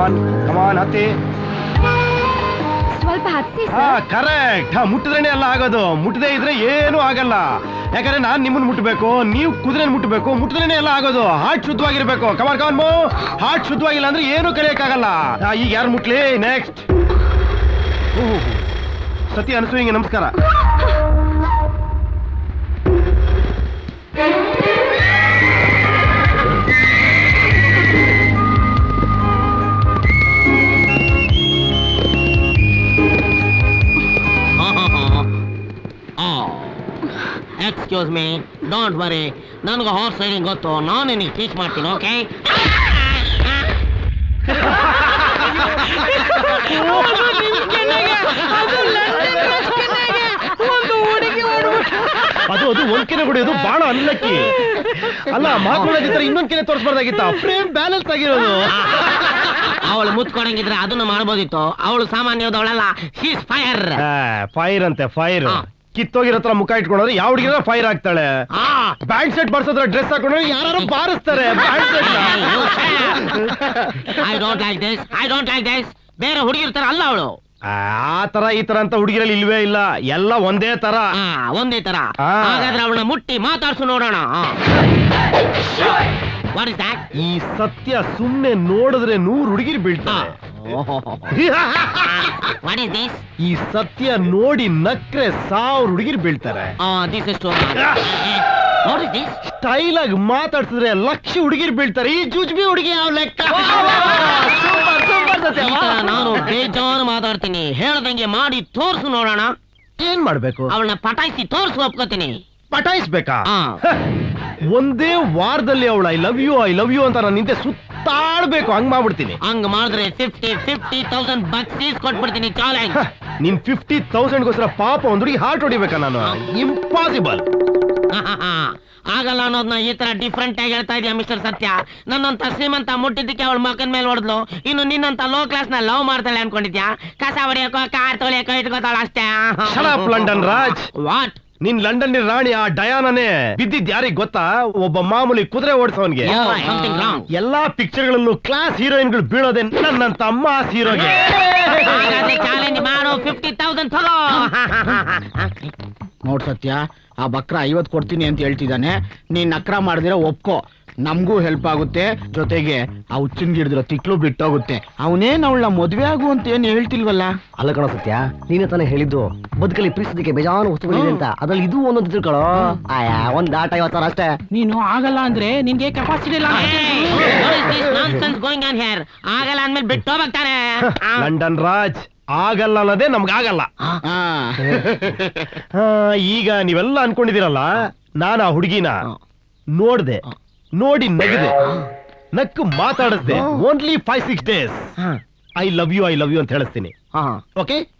ಕಮಾನ್ ಕಮಾನ್ ಹತ್ತಿ ಸ್ವಲ್ಪ ಹತ್ಸಿ ಹಾ ಕರೆಕ್ಟ್ ಹಾ ಮುಟ್ಟಿದ್ರೇನೆ ಎಲ್ಲ ಆಗೋದು ಮುಟ್ಟದೇ ಇದ್ರೆ ಏನೂ ಆಗಲ್ಲ ಯಾಕಂದ್ರೆ ನಾನ್ ನಿಮ್ಮನ್ನ ಮುಟ್ಟಬೇಕು ನೀವು ಕುದುರೆ ಮುಟ್ಟಬೇಕು ಮುಟ್ಟಿದ್ರೇನೆ ಎಲ್ಲ ಆಗೋದು ಹಾರ್ಟ್ ಶುದ್ಧವಾಗಿರ್ಬೇಕು ಕಮಾನ್ ಕಮಾನ್ ಮೋ ಹಾರ್ಟ್ ಶುದ್ಧವಾಗಿಲ್ಲ ಅಂದ್ರೆ ಏನು ಕಲಿಯಕ್ಕಾಗಲ್ಲ ಆ, ಈಗ ಯಾರು ಮುಟ್ಲಿ ನೆಕ್ಸ್ಟ್ ಸತಿ ಅನಸೂಯಿಂಗೆ ನಮಸ್ಕಾರ ಎಕ್ಸ್ಕ್ಯೂಸ್ ಮೀ ಡೋಂಟ್ ವರಿ ನನಗೆ ಹಾರ್ಸ್ ರೈಡಿಂಗ್ ಗೊತ್ತು ನಾನು ನಿನಗೆ ಟೀಚ್ ಮಾಡ್ತೀನಿ ಓಕೆ ಅದು ಅದು ಒಂದ್ ಕೆನೆ ಹೊಡೆಯೋದು ಬಹಳ ಅನ್ಲಕ್ಕಿ ಅಲ್ಲ ಮಾತಾಡೋದಿದ್ರೆ ಇನ್ನೊಂದ್ ಕೆನೆ ತೋರಿಸ್ಬಾರ್ದಾಗಿತ್ತ ಫ್ರೇಮ್ ಬ್ಯಾಲೆನ್ಸ್ ಆಗಿರೋದು ಅವಳು ಮುತ್ಕೊಡಂಗಿದ್ರೆ ಅದನ್ನು ಮಾಡ್ಬೋದಿತ್ತು ಅವಳು ಸಾಮಾನ್ಯದವಳಲ್ಲ ಶೀಸ್ ಫೈರ್ ಫೈರ್ ಅಂತೆ ಫೈರ್ ಹಾ. ಕಿತ್ತೋಗಿರೋ ಹತ್ರ ಮುಖ ಇಟ್ಕೊಂಡ್ರೆ ಯಾವ ಹುಡುಗಿರ ಫೈರ್ ಆಗ್ತಾಳೆ ಬ್ಯಾಂಡ್ ಸೆಟ್ ಬರ್ಸೋದ್ರ ಡ್ರೆಸ್ ಹಾಕೊಂಡ್ರೆ ಯಾರು ಬಾರಿಸ್ತಾರೆ band set I don't like this I don't like this ಬೇರೆ ಹುಡುಗಿರ್ತಾರ ಅಲ್ಲ ಅವಳು ಆ ತರ ಈ ತರ ಅಂತ ಹುಡುಗಿರಲ್ಲಿ ಇಲ್ವೇ ಇಲ್ಲ ಎಲ್ಲ ಒಂದೇ ತರ ಒಂದೇ ತರ ಆ. ಹಾಗಾದ್ರೆ ಅವಳನ್ನ ಮುಟ್ಟಿ ಮಾತಾಡ್ಸು ನೋಡೋಣ ವಾಟ್ ಇಸ್ ದಟ್ ಈ ಸತ್ಯ ಸುಮ್ನೆ ನೋಡಿದ್ರೆ ನೂರು ಹುಡುಗಿರು ಬೀಳ್ತಾರೆ ವಾಟ್ ಇಸ್ ದಿಸ್ ಈ ಸತ್ಯ ನೋಡಿ ನಕ್ರೆ ಸಾವಿರ ಹುಡುಗಿರು ಬೀಳ್ತಾರೆ this is to what is this style ಆಗಿ ಮಾತಾಡ್ಸಿದ್ರೆ ಲಕ್ಷ ಹುಡುಗಿರು ಬೀಳ್ತಾರೆ ಈ ಜುಜ್ಬಿ ಹುಡುಗಿ ಯಾವ ಲೆಕ್ಕ ನಾನು ಬೇಜಾರು ಮಾತಾಡ್ತೀನಿ ಹೇಳ್ದಂಗೆ ಮಾಡಿ ತೋರ್ಸು ನೋಡೋಣ ಏನ್ ಮಾಡ್ಬೇಕು ಅವಳನ್ನ ಪಟಾಯಿಸಿ ತೋರ್ಸು ಒಪ್ಕೋತೀನಿ ಪಟಾಯಿಸ್ಬೇಕಾ ಆ. ಹ. ಒಂದೇ ವಾರದಲ್ಲಿ ಅವಳು I love you I love you ಅಂತ ನಾನು ನಿಂತೆ ಸುತ್ತಾಡ್ಬೇಕು ಹಂಗ್ ಮಾಡ್ಬಿಡ್ತೀನಿ ಹಂಗ್ ಮಾಡಿದ್ರೆ ಫಿಫ್ಟಿ ಫಿಫ್ಟಿ ತೌಸಂಡ್ ಬಕ್ಸೀಸ್ ಕೊಟ್ಬಿಡ್ತೀನಿ ಚಾಲೆಂಜ್ ಹ. ನಿನ್ ಫಿಫ್ಟಿ ತೌಸಂಡ್ಗೋಸ್ಕರ ಪಾಪ ಒಂದ್ ಹುಡುಗಿ ಹಾರ್ಟ್ ಹೊಡಿಬೇಕಾ ನಾನು ಇಂಪಾಸಿಬಲ್ ಆಗಲ್ಲ ಅನ್ನೋದನ್ನ ಈ ತರ ಡಿಫ್ರೆಂಟ್ ಆಗಿ ಹೇಳ್ತಾ ಇದೀಯ ಮಿಸ್ಟರ್ ಸತ್ಯ ನನ್ನಂತ ಶ್ರೀಮಂತ ಮುಟ್ಟಿದ್ದಕ್ಕೆ ಅವಳ ಮಕ್ಕನ ಮೇಲೆ ಹೊಡೆದ್ಲು ಇನ್ನು ನಿನ್ನಂತ ಲೋ ಕ್ಲಾಸ್ ನ ಲವ್ ಮಾಡ್ತಾಳೆ ಅನ್ಕೊಂಡಿದ್ಯಾ ಕಸ ಹೊಡಿಯಕೋ ಕಾರ್ ತೊಳಿಯಕೋ ಇಟ್ಕೋತಾಳ ಅಷ್ಟೇ ಶಡಪ್ ಲಂಡನ್ ರಾಜ್ ವಾಟ್ ನಿನ್ ಲಂಡನ್ ರಾಣಿ ಆ ಡಯಾನನೇ ಬಿದ್ದಿದ್ ಯಾರಿಗ್ ಗೊತ್ತಾ ಒಬ್ಬ ಮಾಮೂಲಿ ಕುದುರೆ ಓಡಿಸೋನ್ಗೆ ಸಮಥಿಂಗ್ ರಾಂಗ್ ಎಲ್ಲಾ ಪಿಕ್ಚರ್ಗಳಲ್ಲೂ ಕ್ಲಾಸ್ ಹೀರೋಯಿನ್ಗಳು ಬೀಳೋದೆ ನನ್ನಂತ ಮಾಸ್ ಹೀರೋಗೆ ಹಾಗಾದ್ರೆ ಚಾಲೆಂಜ್ ಮಾಡು ಫಿಫ್ಟಿ ತೌಸಂಡ್ ತಗೋ ನೋಡ್ ಸತ್ಯ ಆ ಬಕ್ರ ಐವತ್ ಕೊಡ್ತೀನಿ ಅಂತ ಹೇಳ್ತಿದ್ದಾನೆ ನೀನ್ ನಕ್ರ ಮಾಡಿದಿರ ಒಪ್ಕೋ ನಮ್ಗೂ ಹೆಲ್ಪ್ ಆಗುತ್ತೆ ಜೊತೆಗೆ ಆ ಹುಚ್ಚಿನ ಗಿಡದಿರೋ ತಿಕ್ಲು ಬಿಟ್ಟೋಗುತ್ತೆ ಅವನೇನ್ ಅವಳ ಮದ್ವೆ ಆಗು ಅಂತ ಏನ್ ಹೇಳ್ತಿಲ್ವಲ್ಲ ಅಲ್ಲ ಕಣೋ ಸತ್ಯ ನೀನೇ ತಾನೇ ಹೇಳಿದ್ದು ಬದುಕಲ್ಲಿ ಪ್ರೀತಿಸೋದಕ್ಕೆ ಬೇಜಾನು ವಸ್ತುಗಳಿದೆ ಅಂತ ಅದ್ರಲ್ಲಿ ಇದು ಒಂದೊಂದು ತಿಳ್ಕೊಳ್ಳೋ ಆಯಾ ಒಂದ್ ಆಟ ಐವತ್ತಾರ ಅಷ್ಟೇ ನೀನು ಆಗಲ್ಲ ಅಂದ್ರೆ ನಿನ್ಗೆ ಕೆಪಾಸಿಟಿ ಇಲ್ಲ ನಾನ್ಸೆನ್ಸ್ ಗೋಯಿಂಗ್ ಆನ್ ಹೇರ್ ಆಗಲ್ಲ ಅಂದ್ಮೇಲೆ ಬಿಟ್ಟು ಹೋಗ್ತಾನೆ ಲಂಡನ್ ರಾಜ್ ಆಗಲ್ಲ ಅನ್ನೋದೇ ನಮ್ಗಾಗಲ್ಲ ಆ, ಈಗ ನೀವೆಲ್ಲ ಅನ್ಕೊಂಡಿದಿರಲ್ಲ ನಾನು ಆ ಹುಡುಗಿನ ನೋಡ್ದೆ ನೋಡಿ ನಗದೆ ನಕ್ಕು ಮಾತಾಡಿಸ್ದೆ only five six days I love you I love you ಅಂತ ಹೇಳಿಸ್ತೀನಿ ಓಕೆ